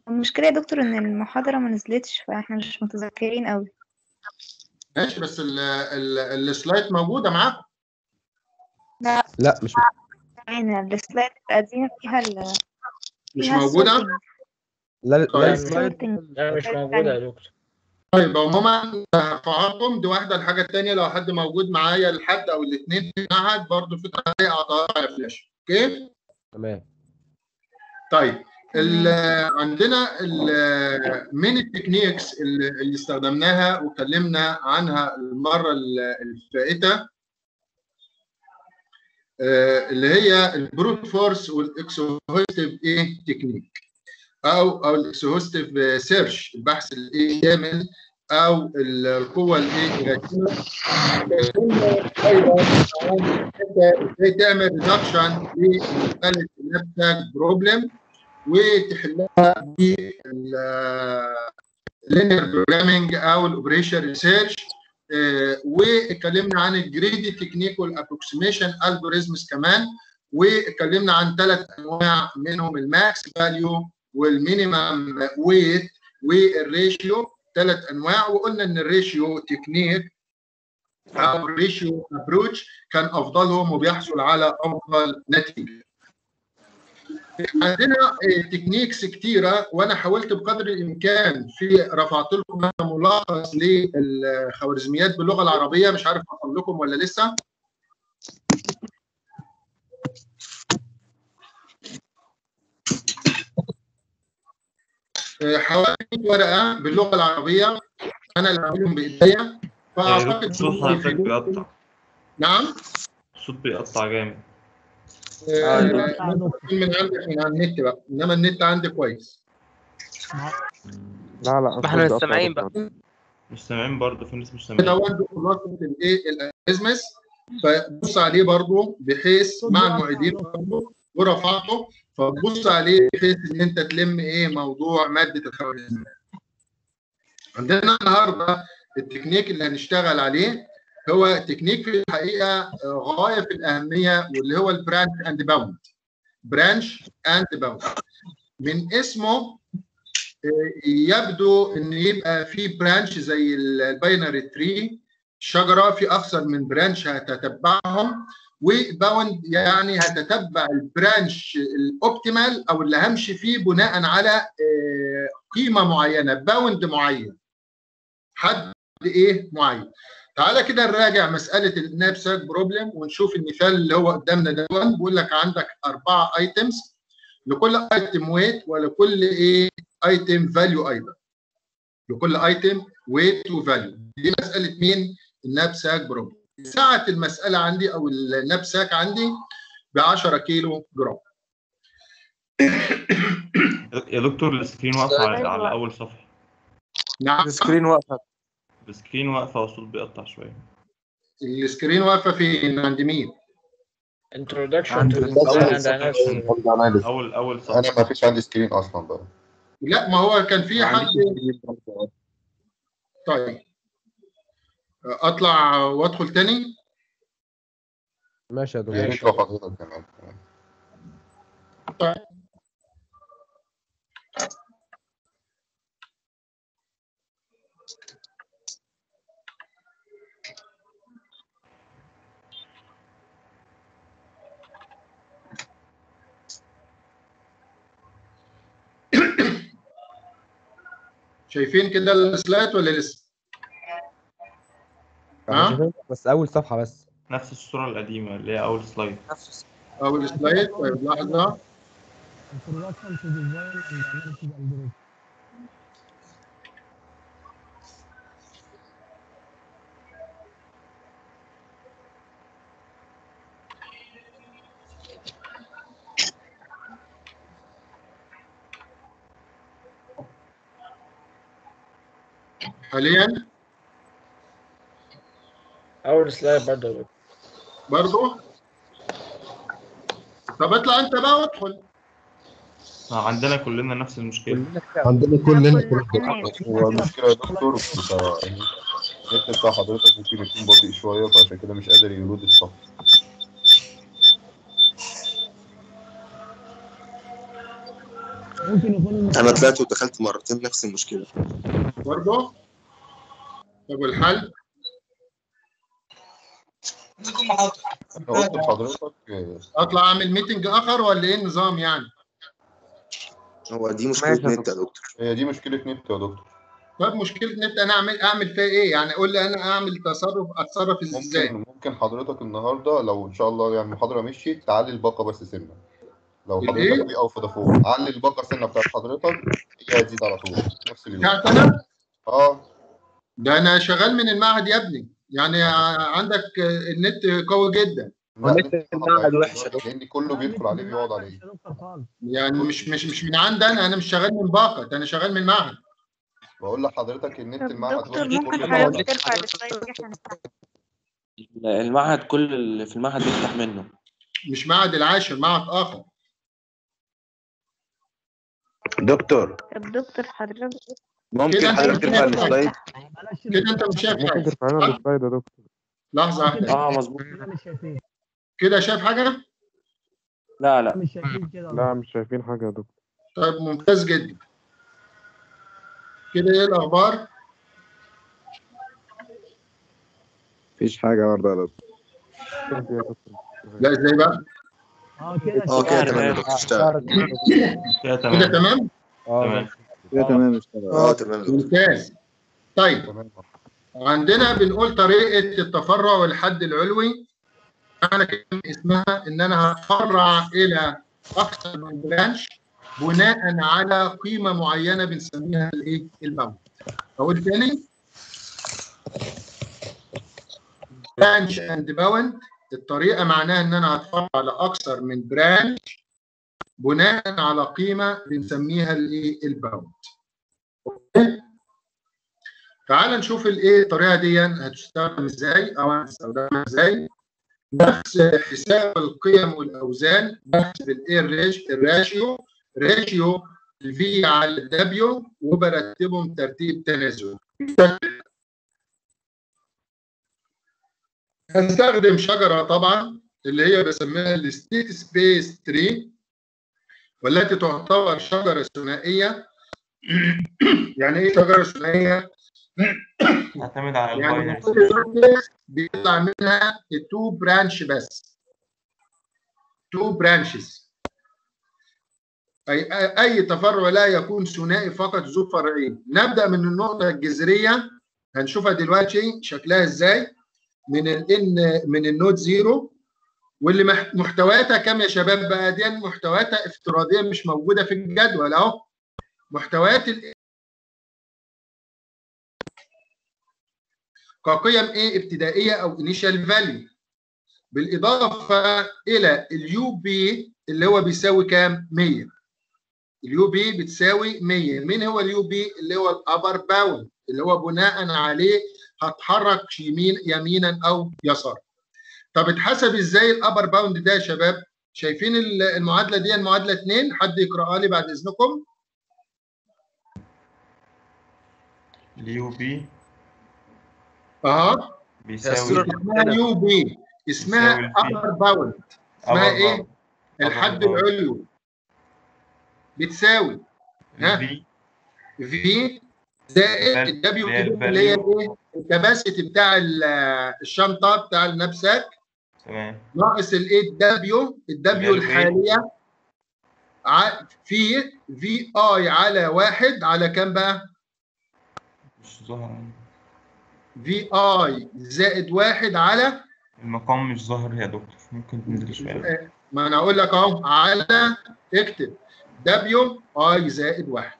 المشكلة يا دكتور إن المحاضرة ما نزلتش فإحنا مش متذكرين أوي ماشي بس ال- ال- السلايد موجوده معاكم لا لا مش معانا السلايد القديمة فيها ال مش فيها موجوده السورتنج. لا لا طيب. السلايد السورتنج. لا مش موجودة يا دكتور طيب عموما هرفعكم دي واحده الحاجه الثانيه لو حد موجود معايا الحد او الاثنين في المعهد برضه في طريقه اعطاها على فلاش اوكي تمام طيب ال- عندنا ال- من التكنيكس اللي اللي استخدمناها وكلمنا عنها المره ال- الفائته آه، اللي هي البروت فورس والاكسوهوستيف ايه تكنيك او او الاكسوهوستيف سيرش البحث الايه كامل او ال- القوه الايه الراتبه ايضا عن ازاي تعمل ريدكشن لمساله النبتك بروبلم وتحلها باللينير بروجرامينج او الاوبريشن ريسيرش واتكلمنا عن الجريدي تكنيك والابروكسيميشن الجوريزمز كمان واتكلمنا عن ثلاث انواع منهم الماكس فاليو والمينيمم ويت والريشيو ثلاث انواع وقلنا ان الريشيو تكنيك او الريشيو ابروتش كان افضلهم وبيحصل على افضل نتيجه. عندنا تكنيكس كتيره وانا حاولت بقدر الامكان في رفعت لكم ملخص للخوارزميات باللغه العربيه مش عارف اقول لكم ولا لسه حوالي 100 ورقه باللغه العربيه انا اللي عاملهم بايديا فاعتقد صوت حضرتك بيقطع نعم الصوت بيقطع جامد آه، ممكن من عندك من على النت بقى انما النت عندي كويس لا لا ما احنا مش سامعين بقى مش سامعين برضه في ناس مش ده سامعين برضه خلاصه الايه الازمس فبص عليه برضه بحيث مع المعيدين برضه ورفعته فبص عليه بحيث ان انت تلم ايه موضوع ماده الخوارزميات. عندنا النهارده التكنيك اللي هنشتغل عليه هو تكنيك في الحقيقه غايه في الاهميه واللي هو البرانش اند باوند. برانش اند باوند. من اسمه يبدو ان يبقى في برانش زي الباينري تري شجره في اكثر من برانش هتتبعهم وباوند يعني هتتبع البرانش الاوبتيمال او اللي همشي فيه بناء على قيمه معينه باوند معين حد ايه معين تعالى كده نراجع مساله النابساك بروبلم ونشوف المثال اللي هو قدامنا ده بيقول لك عندك اربعه ايتمز لكل ايتم ويت ولكل ايه ايتم فاليو ايضا لكل ايتم ويت وفاليو دي مساله مين النابساك بروبلم سعه المساله عندي او النابساك عندي ب 10 كيلو جرام يا دكتور السكرين واقفه على, على اول صفحه نعم السكرين واقفه السكرين واقفه والصوت بيقطع شويه السكرين واقفه فين عند مين introduction عند to الأول design and analysis اول اول صفحه انا ما فيش عندي سكرين اصلا بقى لا ما هو كان في حد طيب اطلع وادخل تاني ماشي يا يا دكتور ريت لو حضرتك كمان طيب شايفين كده السلايد ولا لسه؟ احنا ها؟ شايفين بس اول صفحه بس نفس الصوره القديمه اللي هي اول سلايد اول سلايد طيب لحظه Introduction to design and analysis algorithm. حاليا اول سلايد برضه يا دكتور. برضو طب اطلع انت بقى وادخل آه، عندنا كلنا نفس المشكله عندنا كلنا تمام. هو المشكله يا دكتور بتاع النت بتاع حضرتك ممكن يكون بطيء شويه فعشان كده مش قادر يلود الصف ممكن يكون انا طلعت ودخلت مرتين نفس المشكله برضه طب والحل انا قلت لحضرتك آه، اطلع اعمل ميتنج اخر ولا ايه النظام يعني هو دي مشكله ماشي يا نت يا دكتور هي دي مشكله نت يا دكتور طب مشكله نت انا اعمل اعمل فيها ايه يعني قول لي انا اعمل تصرف اتصرف ازاي ممكن ممكن حضرتك النهارده لو ان شاء الله يعني المحاضره مشيت تعلي الباقه بس سنه لو الإيه؟ حضرتك في او فودافون علي الباقه سنه بتاعت حضرتك هي هتزيد على طول في نفس اليوم بتاعت انا اه ده انا شغال من المعهد يا ابني يعني عندك النت قوي جدا لا نت نت المعهد ضعيف وحش يا دلوقتي، لان كله بيدخل عليه بيقعد عليه يا دكتور خالص يعني مش مش مش من عندي انا انا مش شغال من باقه ده انا شغال من المعهد بقول لحضرتك النت طب المعهد دكتور دلوقتي ممكن كله بيقعد حضرتك عليه ترفع السلايد دي احنا نفتحها المعهد كل اللي في المعهد بيفتح منه مش معهد العاشر معهد اخر دكتور طب دكتور حضرتك ممكن كده انت حضرتك مش ترفع شايف السلايد حاجه بلاش كده انت مش شايف ممكن حاجه ترفع لنا السلايد يا دكتور لحظه واحده اه مظبوط كده مش شايفين كده شايف حاجه لا لا مش شايفين كده لا مش شايفين حاجه يا دكتور طيب ممتاز جدا كده ايه الاخبار مفيش حاجه برضه يا دكتور شايف يا دكتور لا ازاي بقى اه كده اه كده شعر تمام يا ماشي. دكتور اشتغل كده كده تمام تمام اه تمام كده تمام اشتغل اه تمام يا دكتور ممتاز طيب تمام عندنا بنقول طريقه التفرع والحد العلوي معنى كلمه اسمها ان انا هتفرع الى اكثر من برانش بناء على قيمه معينه بنسميها الايه الباوند اقول تاني برانش اند باوند الطريقه معناها ان انا هتفرع على اكثر من برانش بناء على قيمه بنسميها الايه الباوند تعال نشوف الايه الطريقه دي هتستخدم ازاي او هنستخدمها ازاي نفس حساب القيم والاوزان بحسب الايه الريش- الراشيو راشيو الفي على الدبليو وبرتبهم ترتيب تنازلي هنستخدم شجره طبعا اللي هي بسميها الستيت سبيس تري والتي تعتبر شجره ثنائيه يعني ايه شجره ثنائيه؟ تعتمد على يعني الباينري كل surface بيطلع منها تو برانش بس تو برانشز اي اي تفرع لا يكون ثنائي فقط ذو فرعين نبدا من النقطه الجذريه هنشوفها دلوقتي شكلها ازاي من الان من النود زيرو واللي مح- محتوياتها كام يا شباب بقى دي محتوياتها افتراضيه مش موجوده في الجدول اهو محتويات ال كقيم ايه ابتدائيه او انيشال فاليو بالاضافه الى اليو بي اللي هو بيساوي كام 100 اليو بي بتساوي 100 مين هو اليو بي اللي هو الابر باوند اللي هو بناء عليه هتحرك يمين يمينا او يسار طب اتحسب ازاي الابر باوند ده يا شباب شايفين ال- المعادله دي المعادله 2 حد يقراها لي بعد اذنكم اليو بي اها بيساوي اسمها يو بي اسمها يساوي الفي. ابر باوند اسمها upper ايه bound. الحد upper bound. العلوي بتساوي ها الفي في زائد val- الدبليو زائد اللي هي value. ايه الكباسيتي بتاع ال- الشنطه بتاع النبسك تمام ناقص الايه الدبليو الدبليو اللي هي الحاليه ع- في في اي على واحد على كام بقى؟ مش ظاهر عندي. في اي زائد واحد على المقام مش ظاهر يا دكتور ممكن تنزل شوية ما انا اقول لك اهو على اكتب دبليو اي زائد واحد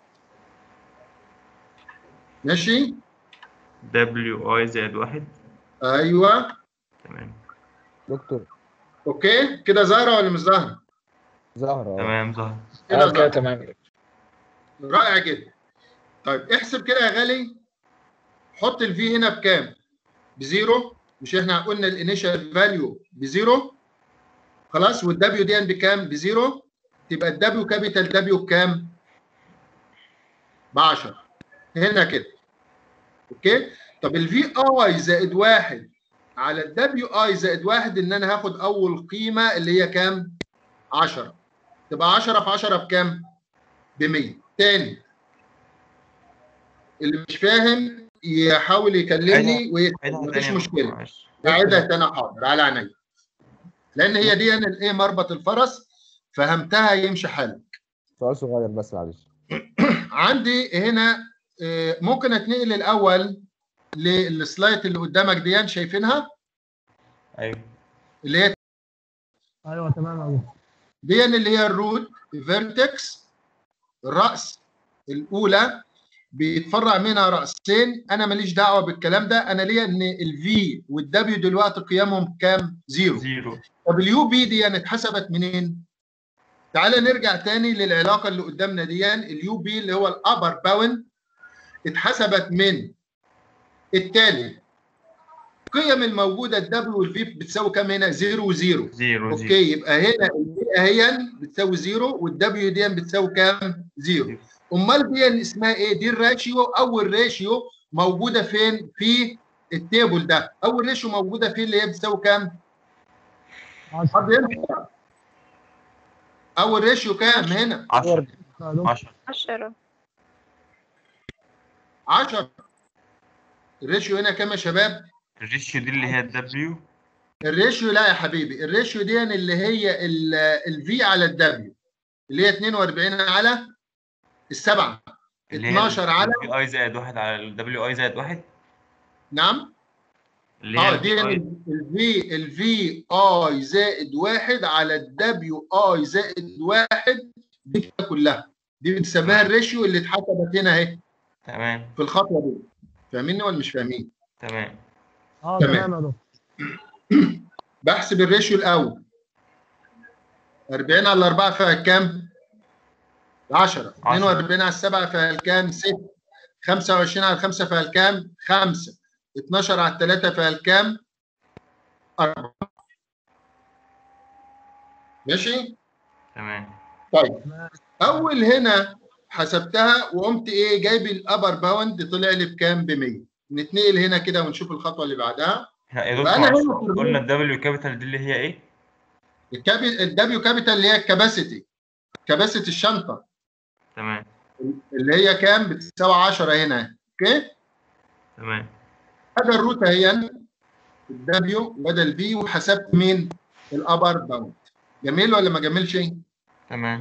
ماشي؟ دبليو اي زائد واحد ايوه تمام دكتور اوكي كده ظاهره ولا مش ظاهره؟ زهرة اه تمام ظهر كده اه كده ظاهره تمام رائع جدا طيب احسب كده يا غالي حط الفي هنا بكام؟ بزيرو مش احنا قلنا الانيشال فاليو بزيرو خلاص والدبليو دي بكام؟ بزيرو تبقى الدبليو كابيتال دبليو بكام؟ ب 10 هنا كده اوكي طب الفي اي زائد واحد على الدبليو اي زائد واحد ان انا هاخد اول قيمه اللي هي كام؟ 10 تبقى 10 في 10 بكام؟ ب 100 تاني اللي مش فاهم يحاول يكلمني ويسأل مفيش مشكله قاعدة تاني حاضر على عينيا لان هي دي انا الايه مربط الفرس فهمتها يمشي حالك سؤال صغير بس معلش عندي هنا آه، ممكن اتنقل الاول للسلايد اللي قدامك دي شايفينها ايوه اللي هي ايوه تمام يا دكتور دي اللي هي الروت فيرتكس الراس الاولى بيتفرع منها راسين انا ماليش دعوه بالكلام ده انا ليا ان الفي والدبليو دلوقتي قيمهم كام زيرو زيرو طب اليو بي دي يعني اتحسبت منين تعالى نرجع تاني للعلاقه اللي قدامنا دي اليو بي اللي هو الابر باوند اتحسبت من التالي القيم الموجوده الدبليو والفي بتساوي كام هنا؟ زيرو وزيرو زيرو اوكي يبقى هنا البي اهي بتساوي زيرو والدبليو دي بتساوي كام؟ زيرو امال دي اسمها ايه؟ دي الراشيو اول راشيو موجوده فين؟ في التيبل ده اول راشيو موجوده فين اللي هي بتساوي كام؟ حد ينفع اول راشيو كام هنا؟ 10 10 10 10 الريشيو هنا كام يا شباب؟ الريشيو دي اللي هي الدبليو الريشيو لا يا حبيبي الريشيو دي اللي هي الفي على الدبليو اللي هي 42 على السبعه اللي هي 12 على الدبليو اي زائد واحد على الدبليو اي زائد واحد نعم اللي هي اه دي ال الفي الفي اي زائد واحد على الدبليو اي زائد واحد دي كده كلها دي بنسميها الريشيو اللي اتحسبت هنا اهي تمام في الخطوه دي فاهميني ولا مش فاهمين؟ تمام اه تمام. تمام يا دكتور بحسب الريشيو الاول 40 على 4 فيها كام؟ 10 42 على 7 فيها كام؟ 6 25 على 5 فيها كام؟ 5 12 على 3 فيها كام؟ 4 ماشي؟ تمام طيب اول هنا حسبتها وقمت ايه جايب الابر باوند طلع لي بكام؟ ب 100 نتنقل هنا كده ونشوف الخطوه اللي بعدها لا يا يبقى أنا دكتور هنا معلش، في الروت. قلنا الدبليو كابيتال دي اللي هي ايه؟ الكابي الدبليو كابيتال اللي هي الكباسيتي كباسيتي الشنطه تمام اللي هي كام بتساوي 10 هنا اوكي تمام هذا الروت اهي الدبليو وده الفي وحسبت مين الابر باوند جميل ولا ما جميلش تمام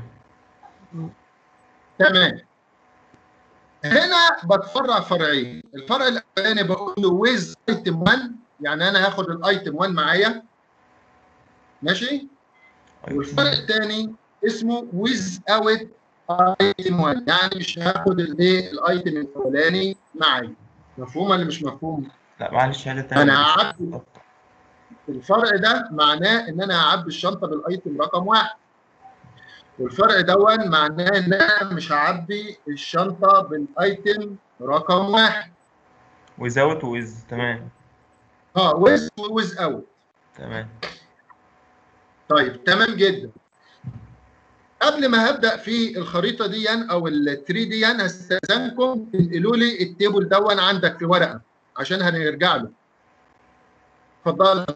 تمام هنا بتفرع فرعين الفرع الاولاني بقول له ويز ايتم 1 يعني انا هاخد الايتم 1 معايا ماشي والفرق الثاني اسمه ويز اوت ايتم 1 يعني مش هاخد الايه الايتم الاولاني معايا مفهوم ولا مش مفهوم؟ لا معلش هذا تاني انا هعبي الفرق ده معناه ان انا هعبي الشنطه بالايتم رقم واحد والفرق دون معناه ان انا مش هعبي الشنطه بالايتم رقم واحد ويزاوت ويز تمام اه ويز ويز اوت تمام طيب تمام جدا قبل ما هبدا في الخريطه دي او ال 3 دي هستاذنكم تنقلوا لي التيبل دون عندك في ورقه عشان هنرجع له اتفضل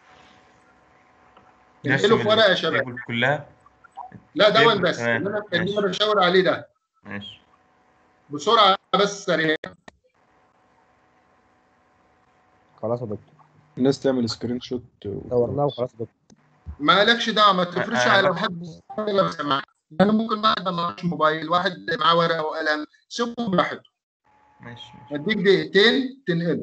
انقلوا في ورقه يا شباب التيبل كلها لا دون التيبل بس كمان. اللي انا اللي ماشي. انا بشاور عليه ده ماشي بسرعه بس سريع خلاص يا دكتور الناس تعمل سكرين شوت صورناه وخلاص يا دكتور مالكش دعوه ما تفرش أنا- على أنا حد لو سمحت انا ممكن واحد ما معهوش موبايل واحد معاه ورقه وقلم سيبه براحته ماشي ماشي اديك دقيقتين تنقله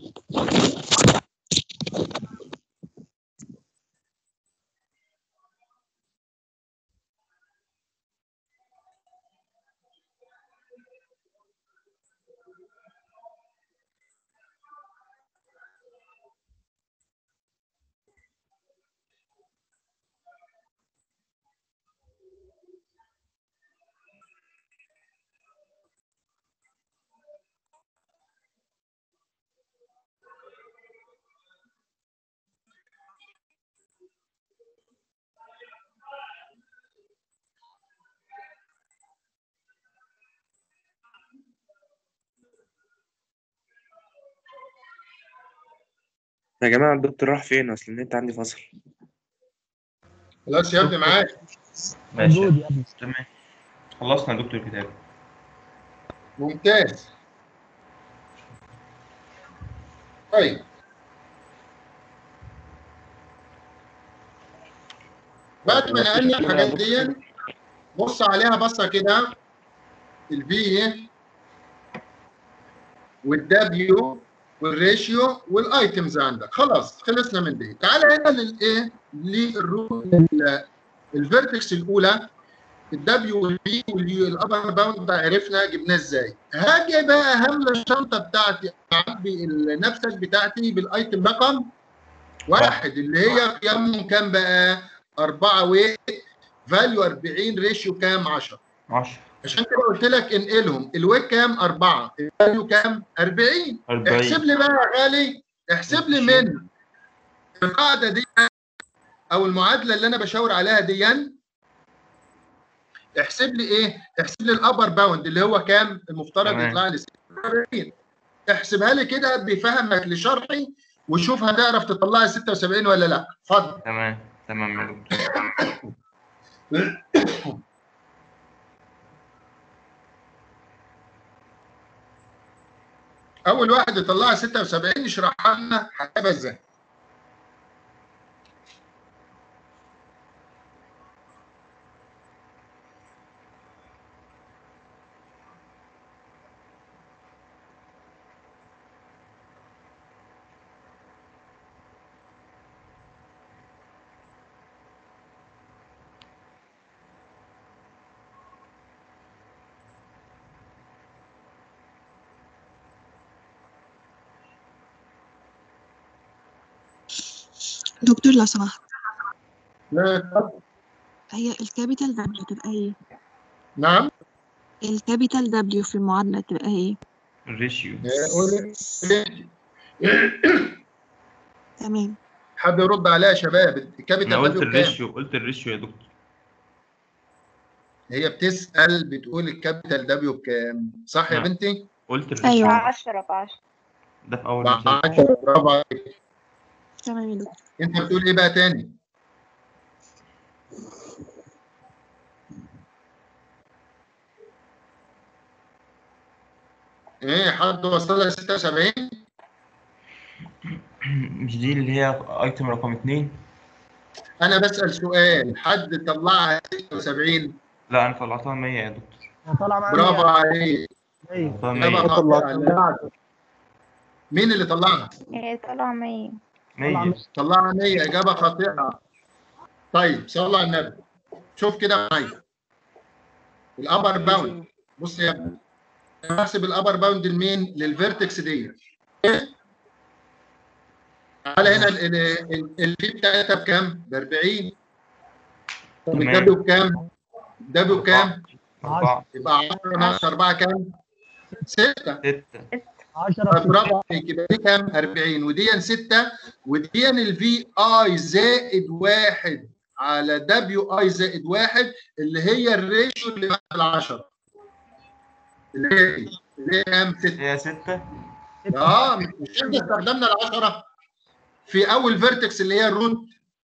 يا جماعة الدكتور راح فين أصل النت عندي فصل خلاص يا ابني معاك ماشي موجود يا ابني تمام خلصنا يا دكتور كتاب ممتاز طيب بعد ما نقلنا الحاجات دي بص عليها بصه كده البي والدبليو والريشيو والايتمز عندك خلاص خلصنا من دي تعال هنا للايه للرو الفيرتكس الاولى الدبليو والبي والابر باوند ده عرفنا جبناه ازاي هاجي بقى هملى الشنطه بتاعتي اعبي النفسك بتاعتي بالايتم رقم واحد اللي هي قيمهم كام بقى 4 ويت فاليو 40 ريشيو كام 10 10 عشان كده قلت لك انقلهم الويت كام 4 الفاليو كام 40 40 احسب لي بقى يا غالي احسب لي من القاعده دي او المعادله اللي انا بشاور عليها دي احسب لي ايه؟ احسب لي الابر باوند اللي هو كام؟ المفترض تمام. يطلع لي 46 احسبها لي كده بفهمك لشرحي وشوف هتعرف تطلعي 76 ولا لا اتفضل تمام تمام يا دكتور اول واحد يطلعها 76 يشرحها لنا هتبقى ازاي؟ دكتور لو سمحت لا، اتفضل. هي الكابيتال دبليو تبقى ايه؟ نعم الكابيتال دبليو في المعادلة تبقى ايه؟ الريشيو قول تمام حد يرد عليها يا شباب الكابيتال انا قلت فاليو كام؟ الريشيو قلت الريشيو يا دكتور هي بتسال بتقول الكابيتال دبليو بكام؟ صح يا نعم. بنتي؟ قلت الريشيو ايوه 10 ب 10 ده في اول ب مثال 10 برافو عليك تمام يا دكتور انت بتقول ايه بقى تاني؟ ايه حد وصل لها 76 مش دي اللي هي ايتم رقم اتنين انا بسال سؤال حد طلعها 76 لا انا طلعتها 100 يا دكتور طالع معايا برافو عليك ايوه طلعتها إجابة 100 خاطئة. مين اللي طلعها؟ هي طالعة 100 100 طلعها 100 اجابه خاطئه طيب صلى على النبي شوف كده معايا الابر باوند بص يا ابني أنا بحسب الابر باوند لمين؟ للفيرتكس دي تعالى هنا الفي بتاعتها بكام؟ ب 40 طب تمام. الدبليو بكام؟ الدبليو بكام؟ أربعة يبقى 10 ناقص 4 كام؟ 6 ستة 10 طب برافو عليك يبقى دي كام؟ 40 ودي 6 ودي الفي اي زائد 1 على دبليو اي زائد 1 اللي هي الريشيو اللي بعد ال 10 اللي هي إيه؟ اللي هي كام؟ 6 هي ستة اه مش احنا استخدمنا ال 10 في اول فيرتكس اللي هي الروت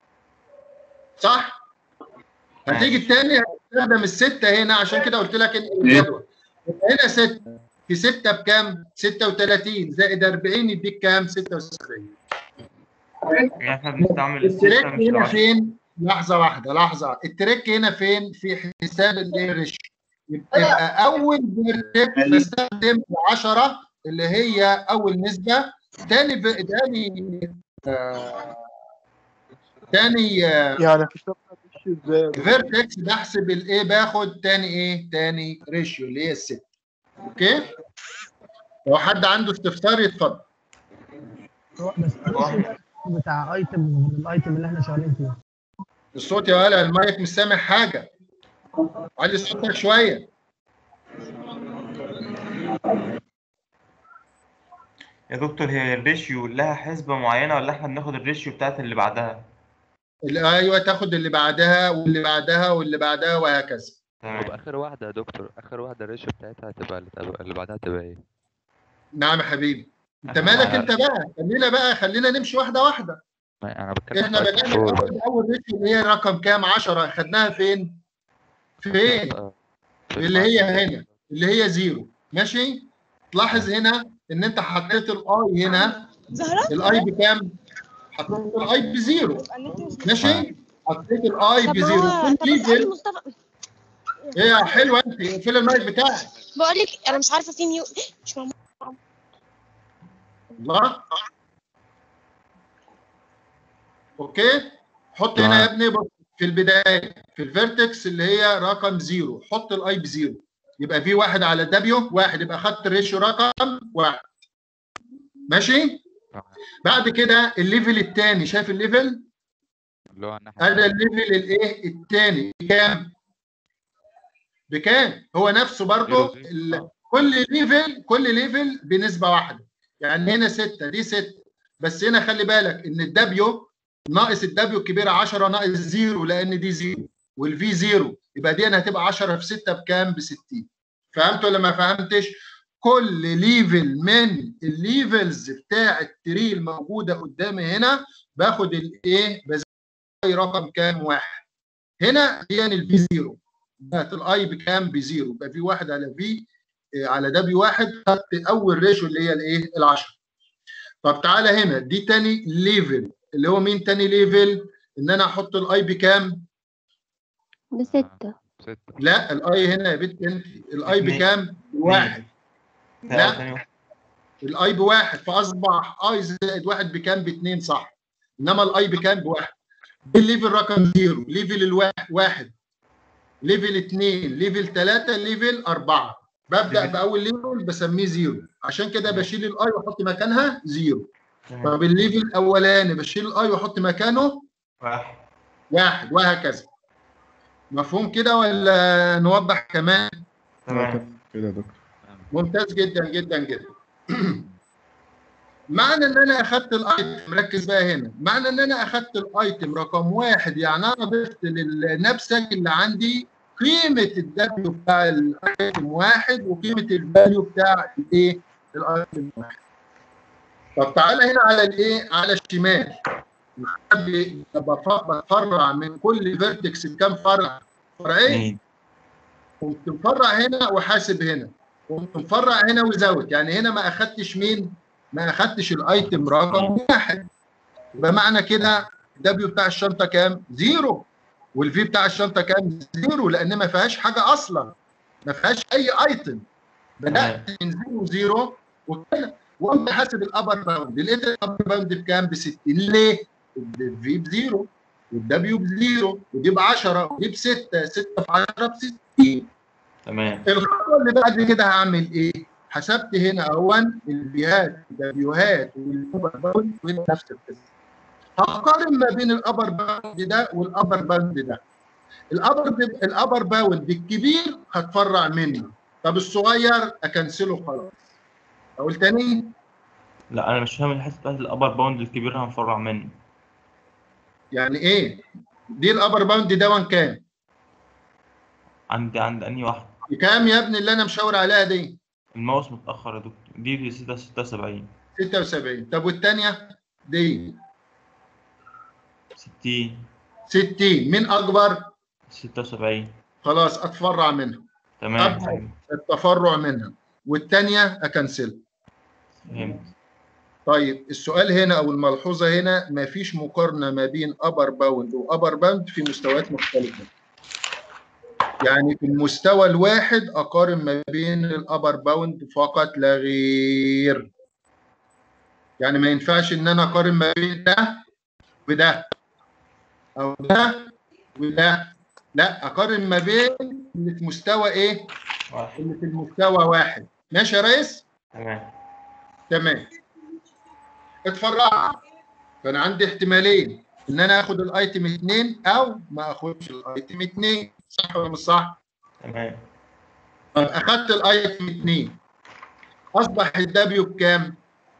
صح؟ هتيجي الثاني هتستخدم الستة هنا عشان كده قلت لك ان الجدول يبقى هنا 6 في 6 بكام؟ 36 زائد 40 يديك كام؟ 76 يعني احنا بنستعمل التريك الستة مش هنا العشرة فين؟ لحظة واحدة لحظة التريك هنا فين؟ في حساب الايه ريشيو يبقى يبقى أول فيرتكس بستخدم 10 اللي هي أول نسبة تاني ب... تاني آه... تاني آه... يعني حسبنا مش ازاي فيرتكس بحسب الايه باخد تاني ايه تاني ريشيو اللي هي الست اوكي لو حد عنده استفسار يتفضل هو بس الريشيو ده بتاع ايتم غير الايتم اللي احنا شغالين فيه الصوت يا ولا المايك مش سامع حاجه علي صوتك شويه يا دكتور هي الريشيو لها حسبة معينة ولا احنا بناخد الريشيو بتاعت اللي بعدها؟ اللي- ايوه تاخد اللي بعدها واللي بعدها واللي بعدها وهكذا طب اخر واحده يا دكتور اخر واحده الريشيو بتاعتها هتبقى اللي تبقى- اللي بعدها تبقى ايه نعم يا حبيبي انت مالك انت بقى خلينا بقى خلينا نمشي واحده واحده ما انا بتكلم احنا في بدانا الدكتور ناخد اول ريشيو اللي هي رقم كام 10 خدناها فين فين اللي هي هنا اللي هي زيرو ماشي تلاحظ هنا ان انت حطيت الاي هنا الاي بكام حطيت الاي بزيرو ماشي حطيت الاي طب ما بزيرو هو كل طب اسألي ليفل مصطفى ايه يا حلوه انت اقفل المايك بتاعك بقول لك انا مش عارفه في ميو مش مم... الله اوكي حط هنا يا ابني بص في البدايه في الفيرتكس اللي هي رقم زيرو حط الاي بزيرو يبقى في واحد على دبليو واحد يبقى خدت الريشيو رقم واحد ماشي بعد كده الليفل الثاني شايف الليفل اللي هو الناحيه هذا الليفل الايه الثاني بكام بكام هو نفسه برضه ال- كل ليفل كل ليفل بنسبه واحده يعني هنا 6 دي 6 بس هنا خلي بالك ان الدبليو ناقص الدبليو الكبيره 10 ناقص زيرو لان دي زيرو والفي زيرو يبقى دي هنا هتبقى 10 في 6 بكام ب 60 فهمت ولا ما فهمتش كل ليفل من الليفلز بتاع التري الموجوده قدامي هنا باخد الايه بزي رقم كام واحد هنا دي الفي زيرو بقت الاي بكام بزيرو يبقى في واحد على في على دبليو واحد خدت اول ريشيو اللي هي الايه ال10 طب تعالى هنا دي تاني ليفل اللي هو مين تاني ليفل ان انا احط الاي بكام بستة لا الاي هنا يا بنت انت الاي اتنين. بكام بواحد لا لا تاني واحد. الاي بواحد فاصبح اي زائد واحد بكام باثنين صح انما الاي بكام بواحد الليفل رقم زيرو ليفل الواحد واحد ليفل اثنين ليفل ثلاثة ليفل أربعة ببدأ بأول ليفل بسميه زيرو عشان كده بشيل الاي واحط مكانها زيرو طب الليفل الأولاني بشيل الاي واحط مكانه واحد واحد وهكذا مفهوم كده ولا نوضح كمان تمام كده يا دكتور ممتاز جدا جدا جدا معنى ان انا اخدت الايتم ركز بقى هنا معنى ان انا اخدت الايتم رقم واحد يعني انا ضفت للنفسك اللي عندي قيمه الدبليو بتاع الايتم واحد وقيمه الفاليو بتاع الايه الايتم واحد طب تعالى هنا على الايه على الشمال بف- بفرع من كل فيرتكس كام فرع فرعين قمت مفرع هنا وحاسب هنا قمت مفرع هنا وزود يعني هنا ما اخدتش مين ما اخدتش الايتم رقم واحد يبقى معنى كده الدبليو بتاع الشنطه كام زيرو والفي بتاع الشنطه كام زيرو لان ما فيهاش حاجه اصلا ما فيهاش اي ايتم بدات من زيرو زيرو وكده وقمت حاسب الابر باوند لقيت الابر باوند بكام ب 60 ليه؟ الفي بزيرو والدبليو بزيرو ودي ب 10 ودي ب 6 6 في 10 ب 60 تمام الخطوه اللي بعد كده هعمل ايه؟ حسبت هنا اهون الفيهات الدبليوهات والابر باوند ونفس القصه هقارن ما بين الابر باوند ده والابر باوند ده الابر الابر باوند الكبير هتفرع منه طب الصغير اكنسله خلاص اقول تاني لا انا مش فاهم الحته بتاعت الابر باوند الكبير هنفرع منه يعني ايه دي الابر باوند ده وان كام عند عند انهي واحده بكام يا ابني اللي انا مشاور عليها دي الماوس متاخر يا دكتور دي دي 6 76 76 طب والثانيه دي 60 60 مين اكبر 76 خلاص اتفرع منها تمام ابعد التفرع منها والثانيه اكنسلها فهمت طيب السؤال هنا او الملحوظه هنا ما فيش مقارنه ما بين ابر باوند وابر باوند في مستويات مختلفه يعني في المستوى الواحد اقارن ما بين الابر باوند فقط لا غير يعني ما ينفعش ان انا اقارن ما بين ده وده او ده وده لا اقارن ما بين اللي في مستوى ايه واحد اللي في المستوى واحد ماشي يا ريس تمام تمام اتفرعت فانا عندي احتمالين ان انا اخد الايتم 2 او ما اخدش الايتم 2 صح ولا مش صح؟ تمام طب اخدت الايتم 2 اصبح الدبليو بكام؟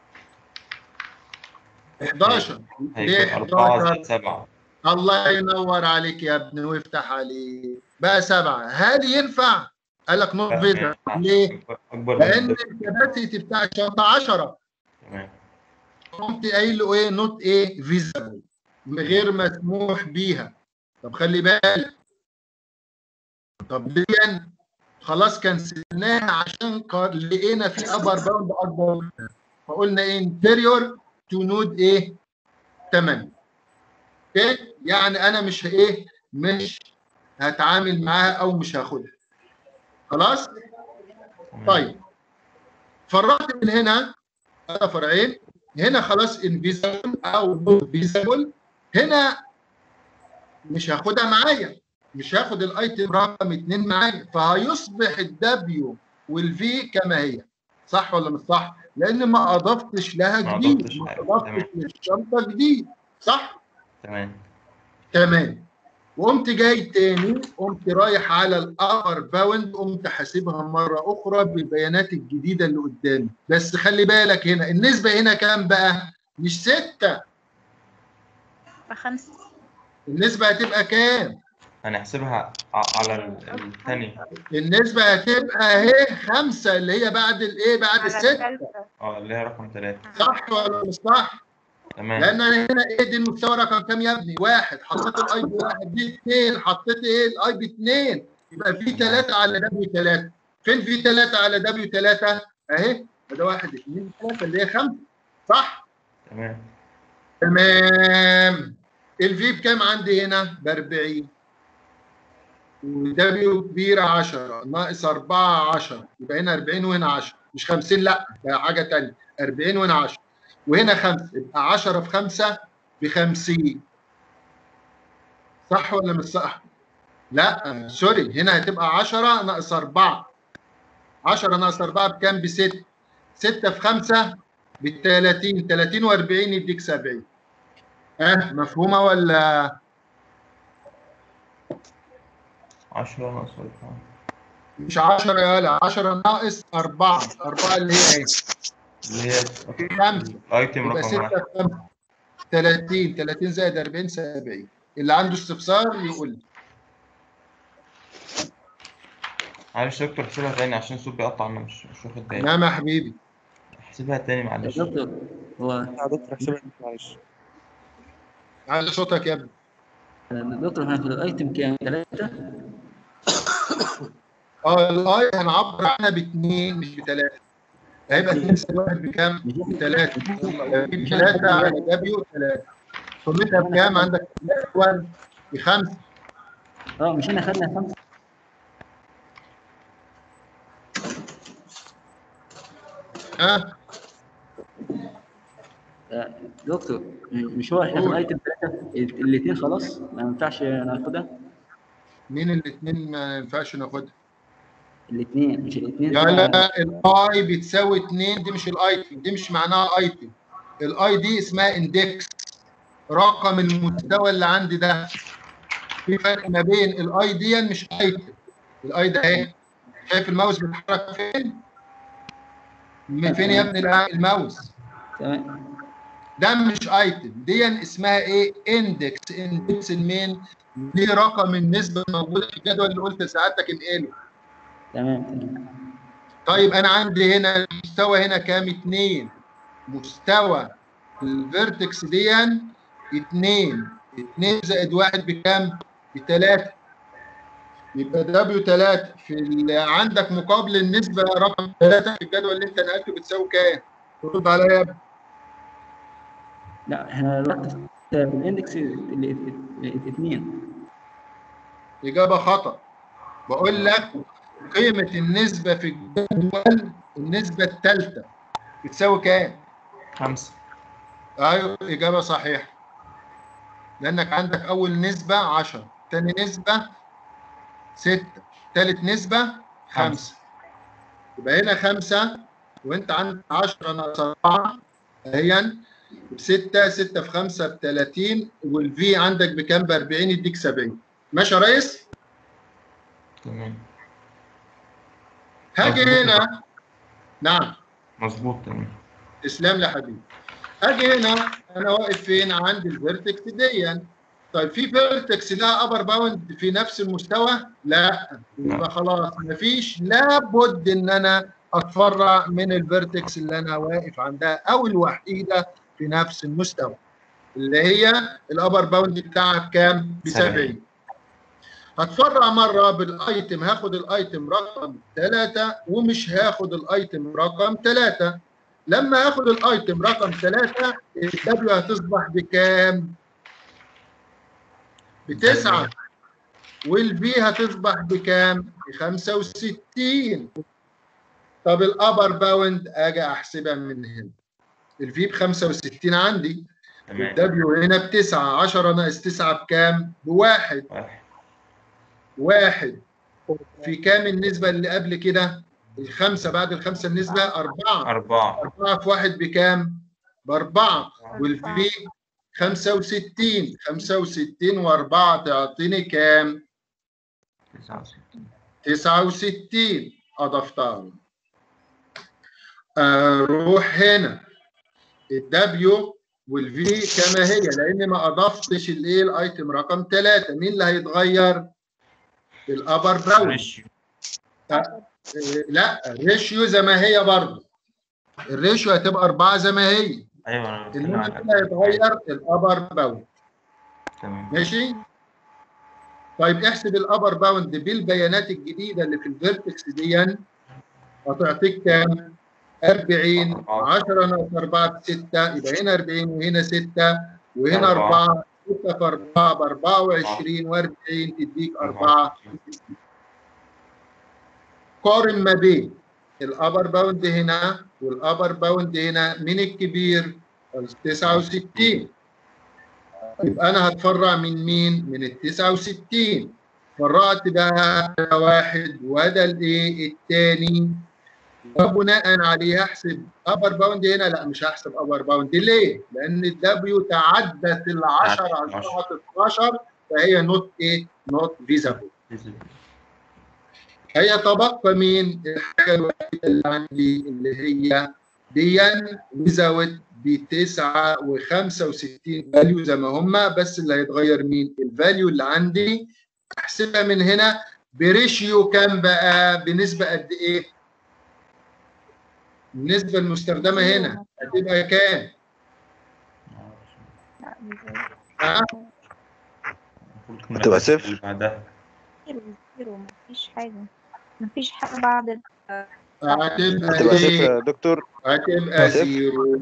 11 ليه هيكون أربعة 11 زائد سبعة الله ينور عليك يا ابني ويفتح عليك بقى سبعة هل ينفع؟ قال لك نوت لا، ما فيزر ينفعش. ليه؟ أكبر من لأن الدبل. الكباسيتي بتاع الشنطة 10 تمام قمت قايل له ايه نوت ايه فيزبل غير مسموح بيها طب خلي بالك طب دي خلاص كنسلناها عشان قا- لقينا في ابر باوند اكبر منها. فقلنا ايه انتيريور تو نود ايه 8 اوكي يعني انا مش ايه مش هتعامل معاها او مش هاخدها خلاص طيب فرعت من هنا هذا فرعين هنا خلاص انفيزبل او نوت فيزبل هنا مش هاخدها معايا مش هاخد الايتم رقم اتنين معايا فهيصبح الدبليو والفي كما هي صح ولا مش صح؟ لان ما اضفتش لها ما جديد أضفتش ما حاجة. اضفتش للشنطه جديد صح؟ تمام تمام وقمت جاي تاني قمت رايح على الابر باوند قمت حاسبها مره اخرى بالبيانات الجديده اللي قدامي بس خلي بالك هنا النسبه هنا كام بقى؟ مش سته خمسة النسبه هتبقى كام؟ هنحسبها ع- على ال- الثانية النسبه هتبقى اهي خمسه اللي هي بعد الايه؟ بعد على السته التالتة اه اللي هي رقم ثلاثة صح ولا مش صح؟ تمام لان انا هنا ايه دي المستوى رقم كام يا ابني؟ واحد حطيت الاي بي واحد دي اثنين حطيت ايه الاي بي اثنين يبقى في ثلاثه على دبليو ثلاثه فين في ثلاثه على دبليو ثلاثه؟ اهي ده واحد اثنين ثلاثه اللي هي خمسه صح؟ تمام تمام الفي بكام عندي هنا؟ ب 40 ودبليو كبيره 10 ناقص 4 10 يبقى هنا 40 وهنا 10 مش 50 لا ده حاجه ثانيه 40 وهنا 10 وهنا 5 يبقى 10 في 5 ب 50 صح ولا مش صح؟ لا سوري هنا هتبقى 10 ناقص 4 10 ناقص 4 بكام؟ ب 6 6 في 5 ب 30 30 و40 يديك 70 ها مفهومه ولا 10 ناقص أربعة مش 10 يا ولا 10 ناقص 4 4 اللي هي ايه؟ اللي هي 5 الايتم يبقى رقم 6 واحد في 5 30 30 زائد 40 70 اللي عنده استفسار يقول لي معلش يا دكتور احسبها تاني عشان الصوت بيقطع انا مش مش واخد بالي نعم يا حبيبي احسبها تاني معلش دكتور هو دكتور احسبها معلش على صوتك يا ابني دكتور هناخد الايتم كام؟ ثلاثة؟ اه الاي هنعبر عنها باثنين مش بثلاثه هيبقى 2 زائد 1 بكام؟ بثلاثه بجيب ثلاثه على دبليو ثلاثه قيمتها بكام؟ عندك 1 بخمسه اه مش احنا خدنا خمسة ها آه، دكتور مش هو احنا في قول. الايتم ثلاثة الاثنين خلاص ما ينفعش ناخدها مين الاثنين ما ينفعش ناخدها؟ الاثنين مش الاثنين لا لا الاي بتساوي 2 دي مش الايتم دي مش معناها ايتم الاي دي اسمها اندكس رقم المستوى اللي عندي ده في فرق ما بين الاي دي مش ايتم الاي ده اهي شايف الماوس بيتحرك فين؟ من فين يا ابني الع- الماوس؟ تمام ده مش ايتم دي اسمها ايه؟ اندكس اندكس المين؟ دي رقم النسبه الموجوده في الجدول اللي قلت لسعادتك انقله تمام تمام طيب انا عندي هنا المستوى هنا كام؟ اتنين مستوى الفيرتكس دي اتنين اتنين زائد واحد بكام؟ بتلاتة يبقى دبليو تلاتة في ال- عندك مقابل النسبة رقم تلاتة في الجدول اللي انت نقلته بتساوي كام؟ رد عليا يا ابني لا احنا الوقت في الاندكس اللي الاثنين إجابة خطأ بقول لك قيمة النسبة في الجدول النسبة الثالثة بتساوي كام؟ خمسة ايوه اجابه صحيحه لانك عندك اول نسبه 10 ثاني نسبه 6 ثالث نسبه 5 يبقى هنا 5 وانت عندك 10 ناقص 4 اهيا ب 6 6 في 5 ب 30 والفي عندك بكام ب 40 يديك 70 ماشي يا ريس؟ تمام هاجي مظبوط. هنا نعم مظبوط تمام تسلم لي يا حبيبي اجي هنا انا واقف فين عند الفيرتكس دي طيب في فيرتكس لها ابر باوند في نفس المستوى لا يبقى خلاص مفيش لابد ان انا اتفرع من الفيرتكس اللي انا واقف عندها او الوحيده في نفس المستوى اللي هي الابر باوند بتاعها بكام ب 70 هتفرع مره بالايتم هاخد الايتم رقم 3 ومش هاخد الايتم رقم 3 لما اخد الايتم رقم 3 الدبليو هتصبح بكام؟ بتسعة والفي هتصبح بكام؟ ب 65 طب الابر باوند اجي احسبها من هنا الفي ب 65 عندي تمام الدبليو هنا بتسعة 10 ناقص 9 بكام؟ بواحد واحد في كام النسبة اللي قبل كده؟ الخمسة بعد الخمسة النسبة أربعة أربعة أربعة في واحد بكام؟ بأربعة والفي 65 65 وأربعة تعطيني كام؟ 69 69 أضفتها أروح هنا الدبليو والفي كما هي لأن ما أضفتش الإيه الأيتم رقم ثلاثة مين اللي هيتغير؟ الأبر باوند لا الريشيو زي ما هي برضه الريشيو هتبقى أربعة زي ما هي أيوه أنا بتكلم اللي عن هيتغير الأبر باوند تمام ماشي طيب احسب الابر باوند بالبيانات الجديده اللي في الفيرتكس دي هتعطيك كام 40 10 ناقص 4 ب 6 يبقى هنا 40 وهنا 6 وهنا أربعة. 4 6 في 4 ب 24 و40 تديك 4 قارن ما بين الابر باوند هنا والابر باوند هنا مين الكبير؟ ال 69 يبقى انا هتفرع من مين؟ من ال 69 فرعت بقى واحد وده الايه؟ الثاني وبناء عليه هحسب ابر باوند هنا لا مش هحسب ابر باوند ليه؟ لان الدبليو تعدت ال 10 على 12 فهي نوت ايه؟ نوت فيزابل هي تبقى مين؟ الحاجه الوحيده اللي عندي اللي هي ديا وزاوت ب 9 و65 فاليو زي ما هم بس اللي هيتغير مين؟ الفاليو اللي عندي احسبها من هنا بريشيو كام بقى؟ بنسبه قد ايه؟ النسبه المستخدمه هنا هتبقى كام؟ ها؟ هتبقى صفر بعدها زيرو زيرو مفيش حاجة مفيش حاجة بعد ال- هتبقى هتبقى صفر ايه؟ يا دكتور هتبقى صفر. زيرو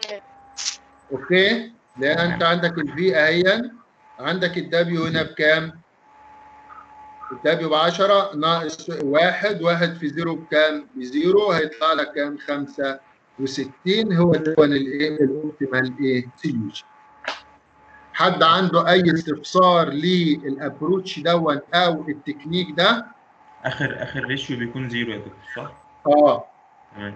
اوكي لان انت عندك الفي اهيا عندك الدبليو هنا بكام؟ الدبليو ب 10 ناقص واحد واحد في زيرو بكام؟ بزيرو هيطلع لك كام؟ 65 هو ده الايه؟ الاوبتيمال ايه؟ سوليوشن حد عنده اي استفسار للابروتش دون او التكنيك ده؟ آخر آخر ريشيو بيكون زيرو يا دكتور صح؟ اه تمام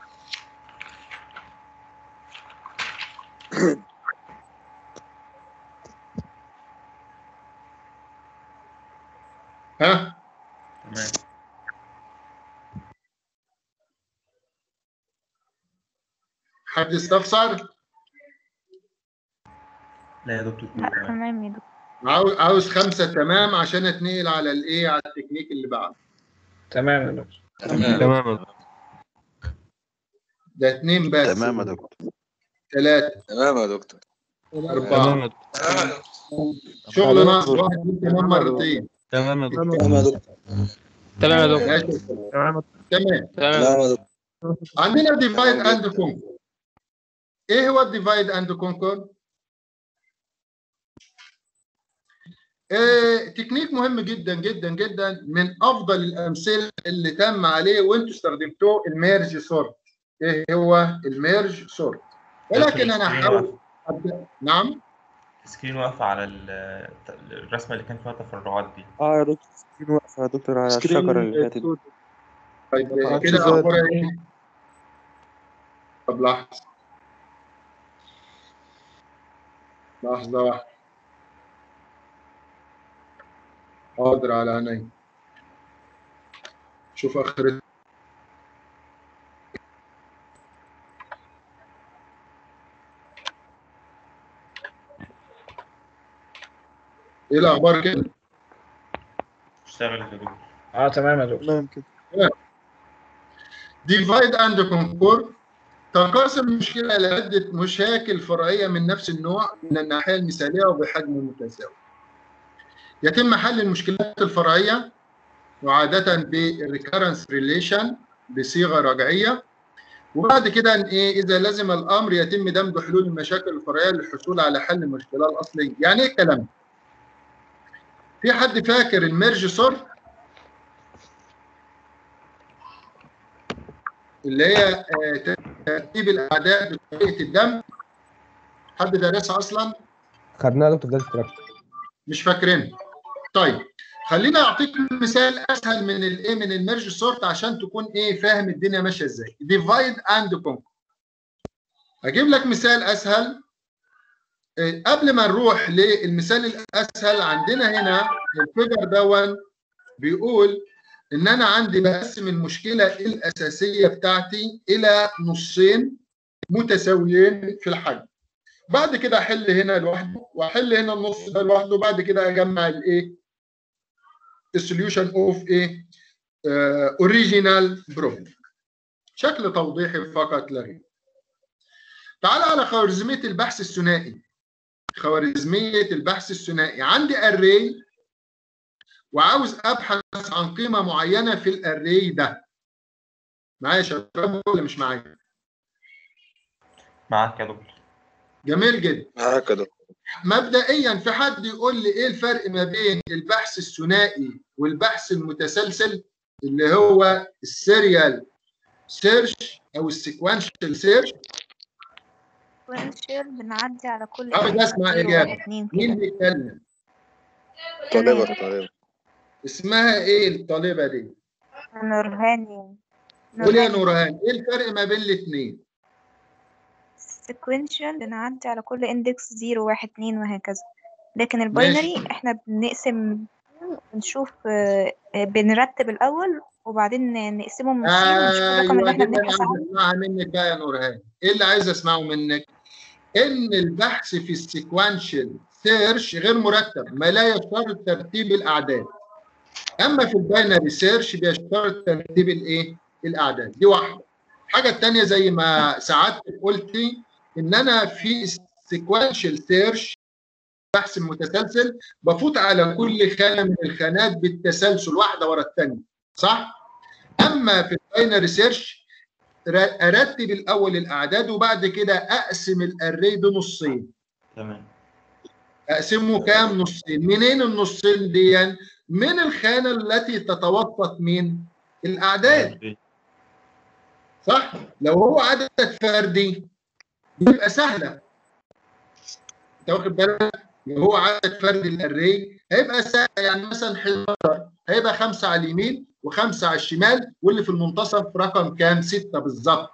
ها؟ تمام حد استفسر؟ لا يا دكتور لا كله تمام تمام يا دكتور عاوز عاوز خمسه تمام عشان اتنقل على الايه على التكنيك اللي بعده تمام يا دكتور تمام ده اتنين بس تمام يا دكتور ثلاثه تمام يا دكتور اربعه شغل ناقص واحد يجيب تمام مرتين تمام يا دكتور تمام يا دكتور تمام يا دكتور ماشي تمام تمام تمام يا دكتور عندنا ديفايد اند كونكور ايه هو الديفايد اند كونكور؟ إيه تكنيك مهم جدا جدا جدا من افضل الامثله اللي تم عليه وانتوا استخدمتوه الميرج سورت ايه هو الميرج سورت ولكن انا هحاول أبدأ. نعم السكرين واقفة على ال- الرسمة اللي كان فيها تفرعات دي اه يا دكتور سكرين واقفة يا دكتور على سكرين الشجرة اللي فاتت دي. طيب ما كده عادش زاد. اخبارها ايه؟ طب لحظة لحظة واحدة حاضر على عيني شوف اخرتها ايه الاخبار كده؟ اشتغلت يا دكتور اه تمام يا دكتور تمام كده ديفايد اند كونكور تنقسم المشكلة إلى عدة مشاكل فرعية من نفس النوع من الناحية المثالية وبحجم متساوي. يتم حل المشكلات الفرعية وعادة بالريكارنس ريليشن بصيغة رجعية وبعد كده إن إيه إذا لزم الأمر يتم دمج حلول المشاكل الفرعية للحصول على حل المشكلة الأصلية. يعني إيه الكلام ده؟ في حد فاكر الميرج سورت اللي هي آه، ترتيب الاعداء بطريقه الدم حد دارسها اصلا خدناها يا دكتور ده ستراكشر مش فاكرين طيب خليني اعطيك مثال اسهل من الايه من الميرج سورت عشان تكون ايه فاهم الدنيا ماشيه ازاي ديفايد اند كونكر هجيب لك مثال اسهل آه، قبل ما نروح للمثال الاسهل عندنا هنا الفيجر دون بيقول ان انا عندي بقسم المشكله الاساسيه بتاعتي الى نصين متساويين في الحجم بعد كده احل هنا لوحده واحل هنا النص ده لوحده بعد كده اجمع الايه السوليوشن اوف ايه اوريجينال بروبلم شكل توضيحي فقط لا غير تعال على خوارزميه البحث الثنائي خوارزميه البحث الثنائي عندي اري وعاوز ابحث عن قيمه معينه في الاري ده معايا يا شباب ولا مش معايا معاك يا دكتور جميل جدا معاك يا دكتور مبدئيا في حد يقول لي ايه الفرق ما بين البحث الثنائي والبحث المتسلسل اللي هو السيريال سيرش او السيكوانشال سيرش سيكوينشال بنعدي على كل عاوز اسمع زيرو اجابه واحد اتنين مين كده بيتكلم طالبة طالبة اسمها ايه الطالبه دي نورهاني قول يا نورهان ايه الفرق ما بين الاثنين سيكوينشال بنعدي على كل اندكس زيرو واحد اتنين وهكذا لكن الباينري احنا بنقسم بنشوف آه، آه، بنرتب الأول وبعدين نقسمهم نصين ونشوف الرقم اللي ايوه احنا دي اللي انا بنبحث عايز عنه اسمعها منك بقى يا نورهان ايه اللي عايز اسمعه منك ان البحث في السيكوانشال سيرش غير مرتب ما لا يشترط ترتيب الاعداد اما في الباينري سيرش بيشترط ترتيب الايه الاعداد دي واحده الحاجه الثانيه زي ما سعادتك قلتي ان انا في السيكوانشال سيرش بحث المتسلسل بفوت على كل خانه من الخانات بالتسلسل واحده ورا الثانيه صح اما في الباينري سيرش ارتب الاول الاعداد وبعد كده اقسم الاري ده نصين تمام اقسمه كام نصين منين النصين دي من الخانه التي تتوسط مين الاعداد صح لو هو عدد فردي يبقى سهله انت واخد بالك لو هو عدد فردي الاري هيبقى سهل يعني مثلا 11 هيبقى خمسه على اليمين وخمسه على الشمال واللي في المنتصف رقم كام؟ سته بالظبط.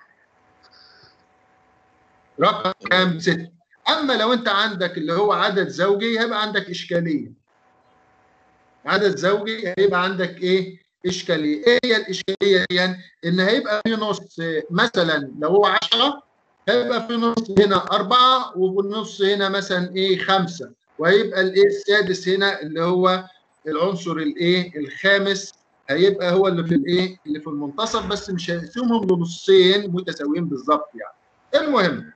رقم كام؟ سته. اما لو انت عندك اللي هو عدد زوجي هيبقى عندك اشكاليه. عدد زوجي هيبقى عندك ايه؟ اشكاليه. ايه هي الاشكاليه دي؟ يعني ان هيبقى في نص مثلا لو هو 10 هيبقى في نص هنا أربعة وفي النص هنا مثلا إيه خمسة وهيبقى الإيه السادس هنا اللي هو العنصر الإيه الخامس هيبقى هو اللي في الإيه اللي في المنتصف بس مش هيقسمهم لنصين متساويين بالظبط يعني المهم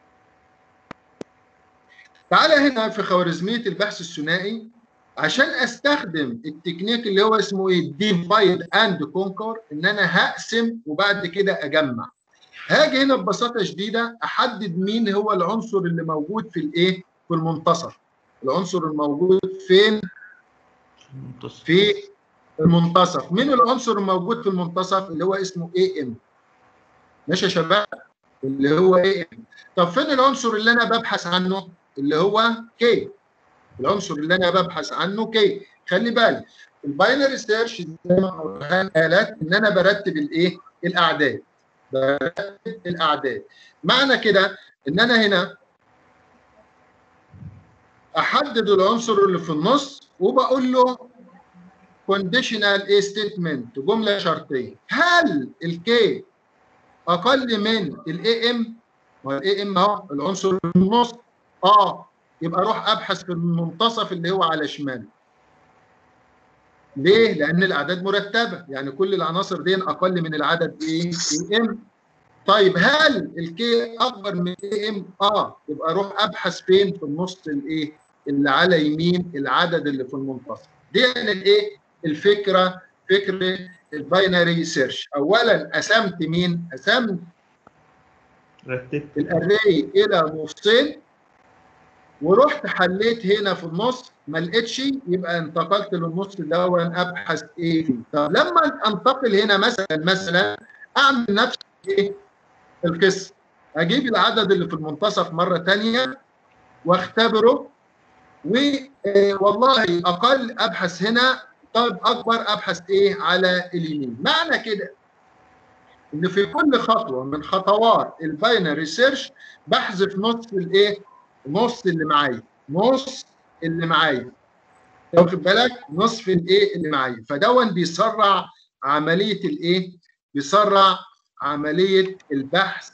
تعالى هنا في خوارزمية البحث الثنائي عشان استخدم التكنيك اللي هو اسمه ايه ديفايد اند كونكر ان انا هقسم وبعد كده اجمع هاجي هنا ببساطه شديده احدد مين هو العنصر اللي موجود في الايه في المنتصف العنصر الموجود فين في المنتصف مين العنصر الموجود في المنتصف اللي هو اسمه اي ام ماشي يا شباب اللي هو ايه طب فين العنصر اللي انا ببحث عنه اللي هو كي العنصر اللي انا ببحث عنه كي خلي بالك الباينري سيرش زي ما قالت ان انا برتب الايه الاعداد برتب الاعداد معنى كده ان انا هنا احدد العنصر اللي في النص وبقول له كونديشنال ايه ستيتمنت جمله شرطيه هل الكي اقل من الاي ام والاي ام اهو العنصر اللي في النص اه يبقى اروح ابحث في المنتصف اللي هو على شماله ليه؟ لان الاعداد مرتبه يعني كل العناصر دي اقل من العدد ايه؟ ام طيب هل الكي اكبر من الاي ام؟ اه يبقى اروح ابحث فين؟ في النص الايه؟ اللي على يمين العدد اللي في المنتصف. دي يعني الايه؟ الفكره فكره الباينري سيرش. اولا قسمت مين؟ قسمت رتبت الاري الى نصين ورحت حليت هنا في النص ما لقيتش يبقى انتقلت للنص اللي هو أنا ابحث ايه فيه طب لما انتقل هنا مثلا مثلا اعمل نفس ايه القصه اجيب العدد اللي في المنتصف مره ثانيه واختبره والله اقل ابحث هنا طيب اكبر ابحث ايه على اليمين معنى كده ان في كل خطوه من خطوات الباينري سيرش بحذف نص الايه نص اللي معايا نص اللي معايا واخد بالك نصف الايه اللي معايا فدون بيسرع عمليه الايه بيسرع عمليه البحث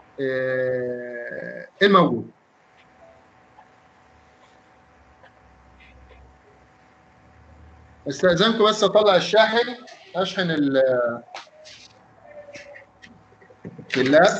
آه الموجود استاذنكم بس اطلع الشاحن اشحن ال اللاب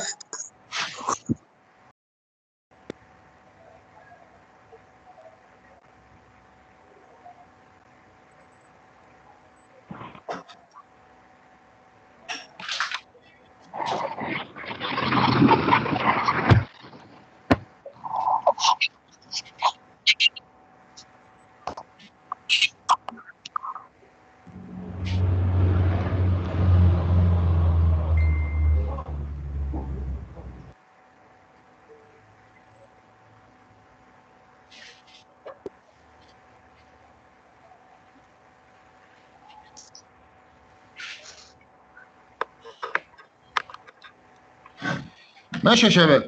ماشي يا شباب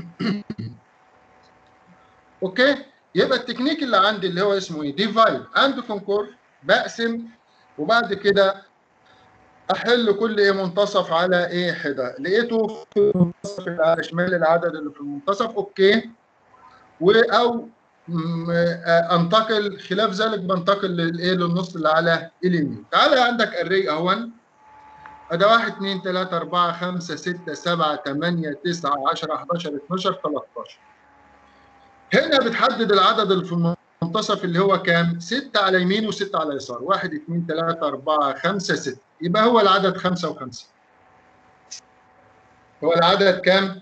اوكي يبقى التكنيك اللي عندي اللي هو اسمه ايه ديفايد اند كونكور بقسم وبعد كده احل كل ايه منتصف على ايه حده لقيته في المنتصف اللي على شمال العدد اللي في المنتصف اوكي و او انتقل خلاف ذلك بنتقل للايه للنص اللي على اليمين تعالى عندك الري اهون ادي 1 2 3 4 5 6 7 8 9 10 11 12 13 هنا بتحدد العدد اللي في المنتصف اللي هو كام؟ 6 على يمين و6 على يسار 1 2 3 4 5 6 يبقى هو العدد 55 هو العدد كام؟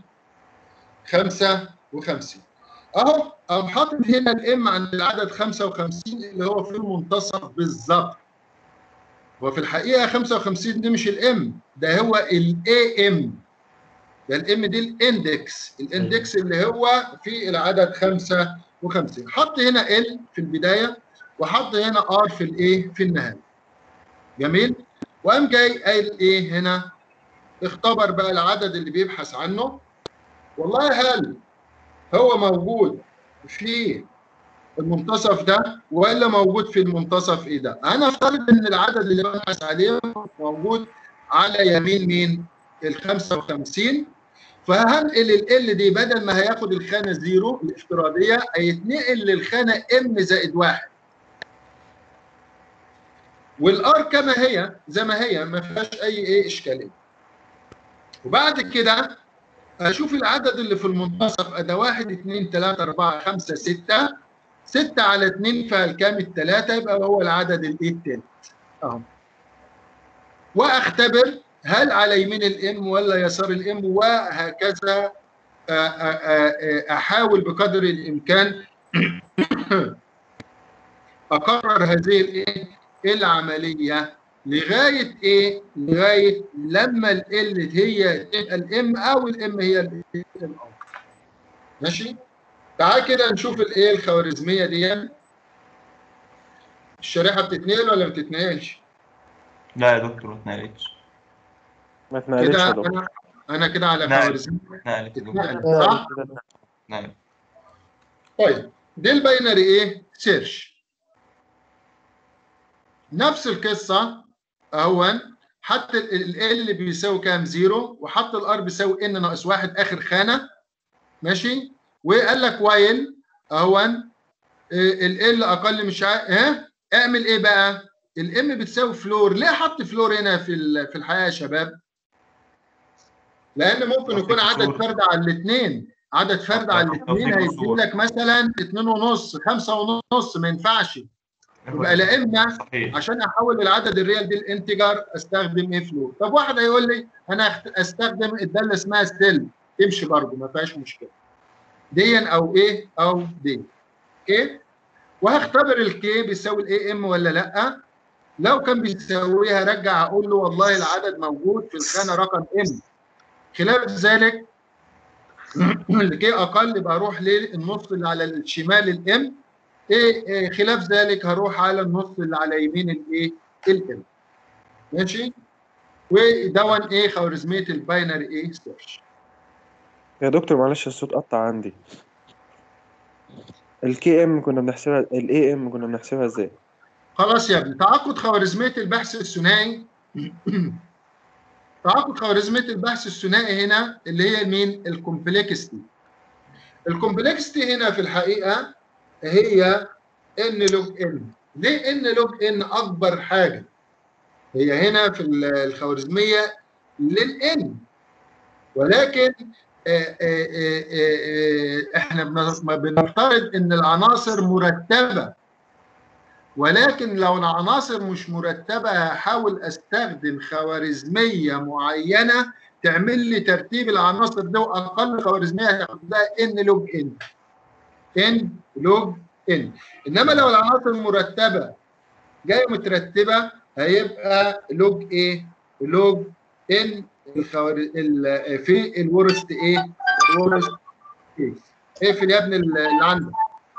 55 اهو قام حاطط هنا الام عند العدد 55 اللي هو في المنتصف بالظبط وفي الحقيقه 55 دي مش الام ده هو الاي ام ده الام دي الاندكس الاندكس اللي هو في العدد 55 حط هنا ال في البدايه وحط هنا ار في الايه في النهايه جميل وقام جاي قايل ايه هنا اختبر بقى العدد اللي بيبحث عنه والله هل هو موجود في المنتصف ده ولا موجود في المنتصف ايه ده؟ انا افترض ان العدد اللي ببحث عليه موجود على يمين مين؟ ال 55 فهنقل ال دي بدل ما هياخد الخانه زيرو الافتراضيه هيتنقل للخانه ام زائد واحد. والار كما هي زي ما هي ما فيهاش اي ايه اشكاليه. وبعد كده اشوف العدد اللي في المنتصف ادي 1 2 3 4 5 6 6 على 2 فالكام الثلاثة يبقى هو العدد الايه التالت اهو واختبر هل على يمين الام ولا يسار الام وهكذا احاول بقدر الامكان اقرر هذه الايه العمليه لغايه ايه؟ لغايه لما ال هي تبقى الام او الام هي الام ماشي؟ تعال كده نشوف الايه الخوارزميه دي الشريحه بتتنقل ولا ما بتتنقلش؟ لا يا دكتور ما اتنقلتش ما اتنقلتش كده يا دكتور انا انا كده على اتنقلت خوارزميه اتنقلت يا دكتور اتنقلت صح؟ اتنقلت طيب دي الباينري ايه؟ سيرش نفس القصه اهون حتى ال اللي بيساوي كام؟ زيرو وحط الار بيساوي ان ناقص واحد اخر خانه ماشي؟ وقال لك وايل اهون ال ال اقل مش عارف ها اعمل ايه بقى؟ الام بتساوي فلور ليه حط فلور هنا في ال- في الحقيقه يا شباب؟ لان ممكن يكون عدد فرد على الاثنين عدد فرد على الاثنين هيدي لك مثلا 2 ونص 5 ونص ما ينفعش يبقى لا اما عشان احول العدد الريال دي الانتجر استخدم ايه فلور طب واحد هيقول لي انا أخت- استخدم الداله اسمها ستيل تمشي برضه ما فيهاش مشكله ديا او ايه او دي اوكي وهختبر الكي بيساوي الاي ام ولا لا لو كان بيساويها رجع اقول له والله العدد موجود في الخانه رقم ام خلاف ذلك الكي اقل يبقى اروح للنص اللي على الشمال الام إيه إيه خلاف ذلك هروح على النص اللي على يمين الايه الام ماشي ودون ايه خوارزميه الباينري ايه سيرش يا دكتور معلش الصوت قطع عندي الكي ام كنا بنحسبها الاي ام كنا بنحسبها ازاي خلاص يا ابني تعاقد خوارزميه البحث الثنائي تعاقد خوارزميه البحث الثنائي هنا اللي هي مين الكومبلكستي الكومبلكستي هنا في الحقيقه هي ان لوج ان ليه ان لوج ان اكبر حاجه هي هنا في الخوارزميه للان ولكن آه، آه، آه، آه، احنا بن- ما بنفترض ان العناصر مرتبه ولكن لو العناصر مش مرتبه هحاول استخدم خوارزميه معينه تعمل لي ترتيب العناصر ده واقل خوارزميه هتاخد لها ان لوج ان ان لوج ان انما لو العناصر مرتبه جايه مترتبه هيبقى لوج ايه؟ لوج ان الخوار... ال... في الورست ايه؟ الورست كيس اقفل يا ابني اللي عندك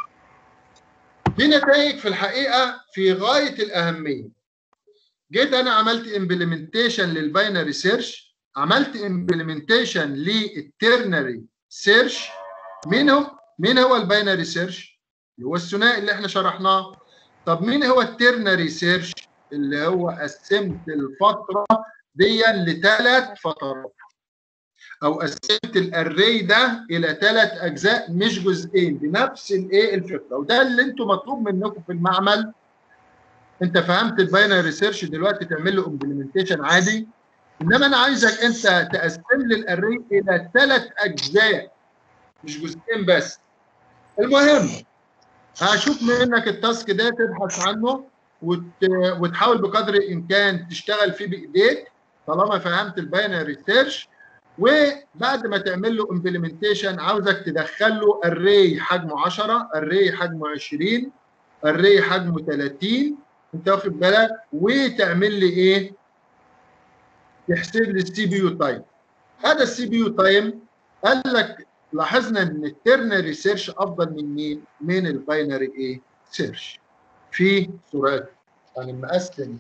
دي نتائج في الحقيقه في غايه الاهميه جيت انا عملت امبلمنتيشن للباينري سيرش عملت امبلمنتيشن للترنري سيرش مين هو مين هو الباينري سيرش اللي هو الثنائي اللي احنا شرحناه طب مين هو الترنري سيرش اللي هو قسمت الفتره دي لثلاث فترات او قسمت الاري ده الى ثلاث اجزاء مش جزئين بنفس الايه الفكره وده اللي انتم مطلوب منكم في المعمل انت فهمت الباينري ريسيرش دلوقتي تعمل له امبلمنتيشن عادي انما انا عايزك انت تقسم لي الاري الى ثلاث اجزاء مش جزئين بس المهم هشوف منك التاسك ده تبحث عنه وت... وتحاول بقدر الامكان تشتغل فيه بايديك طالما فهمت الباينري ريسيرش وبعد ما تعمل له امبلمنتيشن عاوزك تدخل له اري حجمه 10 اري حجمه 20 اري حجمه 30 انت واخد بالك وتعمل لي ايه؟ تحسب لي السي بي يو تايم هذا السي بي يو تايم قال لك لاحظنا ان الترنري ريسيرش افضل من مين؟ من الباينري ايه؟ سيرش في سرعته يعني مقسم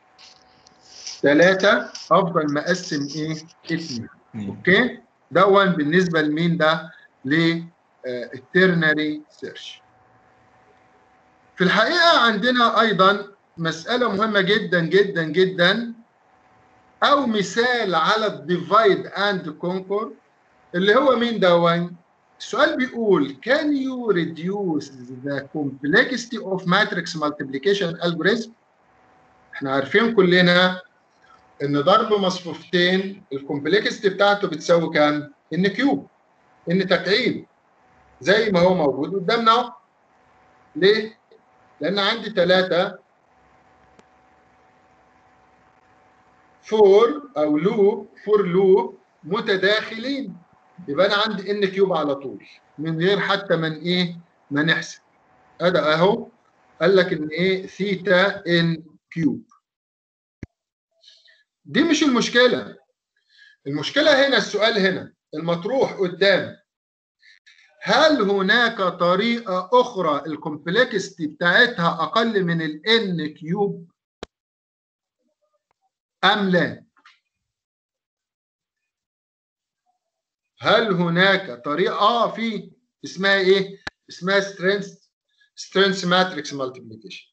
ثلاثة أفضل مقسم إيه؟ اثنين أوكي؟ دون بالنسبة لمين ده؟ للترنري سيرش في الحقيقة عندنا أيضا مسألة مهمة جدا جدا جدا أو مثال على الديفايد أند كونكور اللي هو مين دون؟ السؤال بيقول can you reduce the complexity of matrix multiplication algorithm؟ احنا عارفين كلنا ان ضرب مصفوفتين الكومبلكستي بتاعته بتساوي كام؟ ان كيوب ان تكعيب زي ما هو موجود قدامنا اهو ليه؟ لان عندي ثلاثة فور او لوب فور لوب متداخلين يبقى انا عندي ان كيوب على طول من غير حتى من ايه؟ ما نحسب ادي اهو قال لك ان ايه؟ ثيتا ان كيوب دي مش المشكله المشكله هنا السؤال هنا المطروح قدام هل هناك طريقه اخرى الكومبلكستي بتاعتها اقل من الان كيوب ام لا هل هناك طريقه اه في اسمها ايه اسمها سترينث سترينث ماتريكس مالتيبليكيشن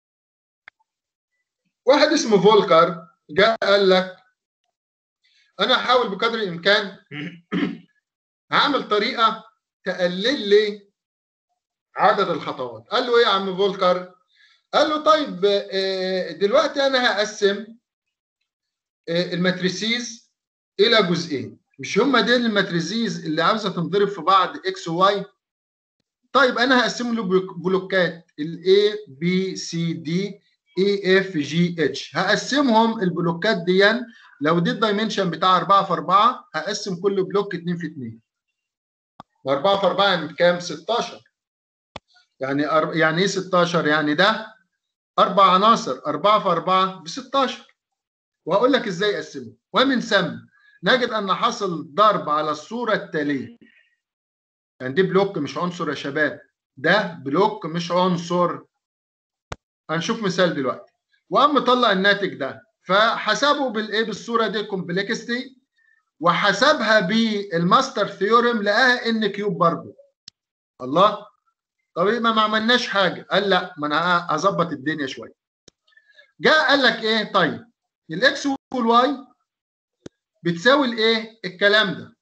واحد اسمه فولكر جاء قال لك انا هحاول بقدر الامكان هعمل طريقه تقلل لي عدد الخطوات قال له ايه يا عم فولكر قال له طيب آه، دلوقتي انا هقسم آه، الماتريسيز الى جزئين مش هما دول الماتريسيز اللي عاوزه تنضرب في بعض اكس وواي طيب انا هقسم له بلوك- بلوكات الاي بي سي دي اي اف جي اتش هقسمهم البلوكات دي لو دي الدايمنشن بتاع 4 في 4 هقسم كل بلوك 2 في 2 و4 في 4 يعني كام 16 يعني أر... يعني ايه 16 يعني ده اربع عناصر 4 في 4 ب 16 وهقول لك ازاي اقسمه ومن ثم نجد ان حصل ضرب على الصوره التاليه يعني دي بلوك مش عنصر يا شباب ده بلوك مش عنصر هنشوف مثال دلوقتي وقام مطلع الناتج ده فحسبه بالايه بالصوره دي كومبلكستي وحسبها بالماستر ثيورم لقاها ان كيوب برضه الله طب يبقى ما عملناش حاجه قال لا ما انا هظبط الدنيا شويه جاء قال لك ايه طيب الاكس والواي بتساوي الايه الكلام ده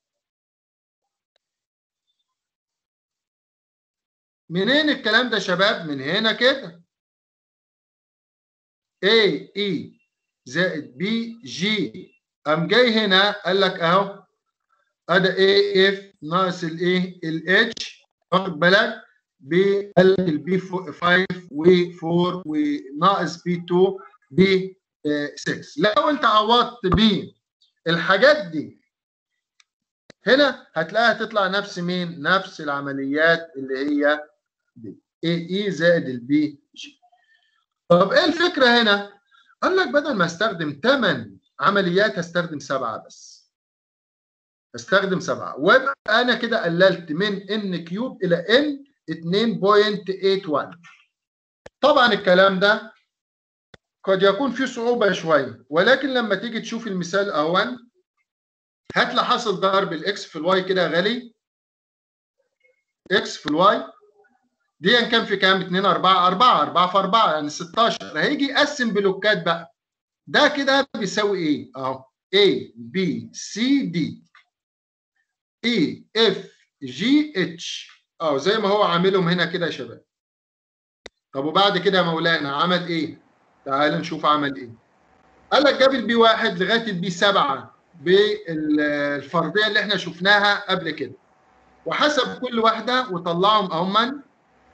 منين الكلام ده يا شباب من هنا كده A E زائد B G قام جاي هنا قال لك اهو ادي A F ناقص الايه ال H واخد بالك قال لك البي 5 و4 وناقص بي 2 ب 6 لو انت عوضت بالحاجات دي هنا هتلاقيها تطلع نفس مين؟ نفس العمليات اللي هي دي اي اي زائد البي جي طب ايه الفكره هنا؟ قال لك بدل ما استخدم 8 عمليات هستخدم سبعه بس هستخدم سبعه وابقى انا كده قللت من ان كيوب الى ان 2.81 طبعا الكلام ده قد يكون فيه صعوبه شويه ولكن لما تيجي تشوف المثال اهون هات لي حاصل ضرب الاكس في الواي كده يا غالي اكس في الواي دي كان في كام 2 4 4 4 في 4 يعني 16 هيجي يقسم بلوكات بقى ده كده بيساوي ايه اهو A B C D E F G H اه زي ما هو عاملهم هنا كده يا شباب طب وبعد كده يا مولانا عمل ايه تعال نشوف عمل ايه قال لك جاب البي واحد لغايه البي سبعه بالفرضيه اللي احنا شفناها قبل كده وحسب كل واحده وطلعهم اهما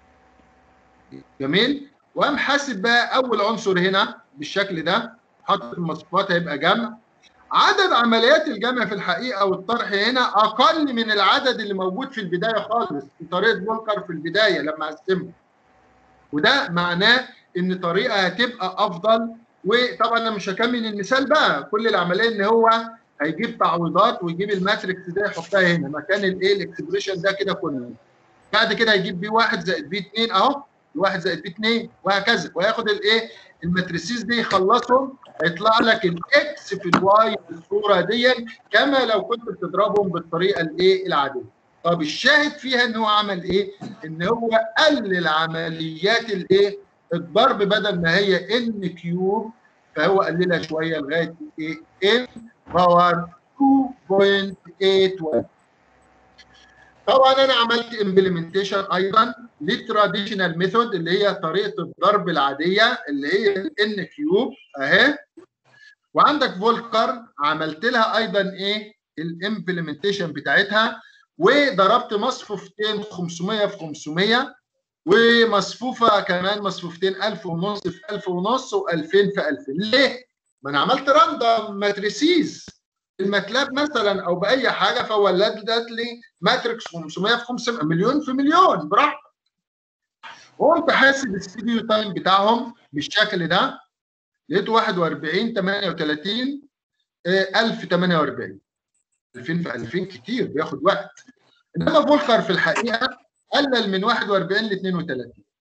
جميل وقام حاسب بقى اول عنصر هنا بالشكل ده حط المصفوفات هيبقى جمع عدد عمليات الجمع في الحقيقه والطرح هنا اقل من العدد اللي موجود في البدايه خالص في طريقه فولكر في البدايه لما قسمه وده معناه ان طريقه هتبقى افضل وطبعا انا مش هكمل المثال بقى كل العمليه ان هو هيجيب تعويضات ويجيب الماتريكس ده يحطها هنا مكان الايه الاكسبريشن ده كده كله بعد كده هيجيب بي 1 زائد بي 2 اهو واحد زائد بي 2 وهكذا وياخد الايه الماتريسيز دي يخلصهم هيطلع لك الاكس في الواي بالصوره دي كما لو كنت بتضربهم بالطريقه الايه العاديه طب الشاهد فيها ان هو عمل ايه ان هو قلل عمليات الايه الضرب بدل ما هي ان كيوب فهو قللها شويه لغايه ايه ان باور 2.81 طبعا انا عملت امبلمنتيشن ايضا للتراديشنال ميثود اللي هي طريقه الضرب العاديه اللي هي الان كيوب اهي وعندك فولكر عملت لها ايضا ايه الامبلمنتيشن بتاعتها وضربت مصفوفتين 500 في 500 ومصفوفه كمان مصفوفتين 1000 ونص في 1000 ونص و2000 في 2000 ليه؟ ما انا عملت راندوم ماتريسيز الماتلاب مثلا او باي حاجه فولدت لي ماتريكس 500 في 500 مليون في مليون براحتك وقمت حاسب السي بي يو تايم بتاعهم بالشكل ده لقيته 41 38 آه، 1048 2000 في 2000 كتير بياخد وقت انما فولكر في الحقيقه قلل من 41 ل 32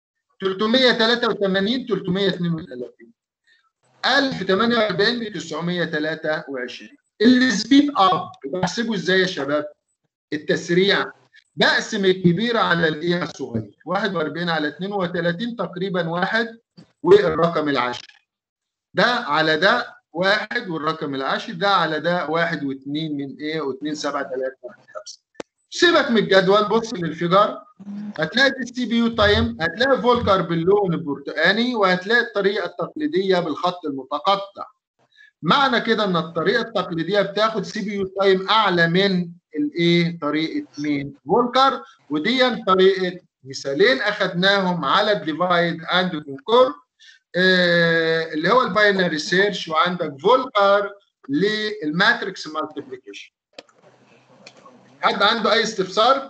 383 332 1048 ل 923 السبيد اب بحسبه ازاي يا شباب؟ التسريع بقسم الكبير على الايه على الصغير 41 على 32 تقريبا واحد والرقم العاشر ده على ده واحد والرقم العاشر ده على ده واحد واثنين من ايه واثنين سبعة ثلاثة واحد خمسة سيبك من الجدول بص للفيجر هتلاقي السي بي يو تايم هتلاقي فولكر باللون البرتقاني وهتلاقي الطريقة التقليدية بالخط المتقطع معنى كده ان الطريقة التقليدية بتاخد سي بي يو تايم اعلى من الايه طريقة مين فولكر ودي طريقة مثالين اخذناهم على الديفايد اند كونكور آه، اللي هو الباينري سيرش وعندك فولكر للماتريكس مالتيبليكيشن حد عنده اي استفسار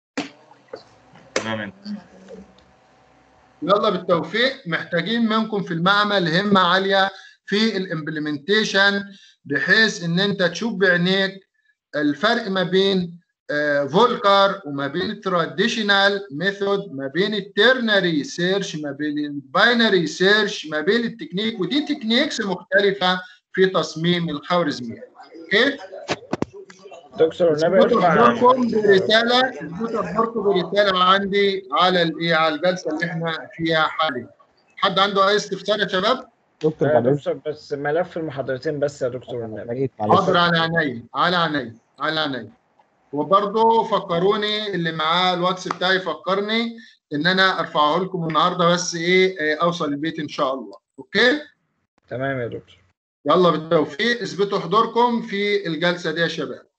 تمام يلا بالتوفيق محتاجين منكم في المعمل همة عالية في الامبلمنتيشن بحيث ان انت تشوف بعينيك الفرق ما بين آه، فولكر وما بين التراديشنال ميثود ما بين الترنري سيرش ما بين الباينري سيرش ما بين التكنيك ودي تكنيكس مختلفة في تصميم الخوارزميات اوكي دكتور النبي اثبتوا ارفع حضوركم برسالة اثبتوا حضوركم برسالة عندي على الايه على الجلسة اللي احنا فيها حاليا حد عنده اي استفسار يا شباب؟ دكتور يا بعد إذنك، دكتور بس ملف المحاضرتين بس يا دكتور النبي معلش معلش. حاضر على عيني على عيني على عيني وبرضه فكروني اللي معاه الواتس بتاعي فكرني ان انا ارفعه لكم النهارده بس ايه آه، اوصل البيت ان شاء الله اوكي تمام يا دكتور يلا بالتوفيق اثبتوا حضوركم في الجلسه دي يا شباب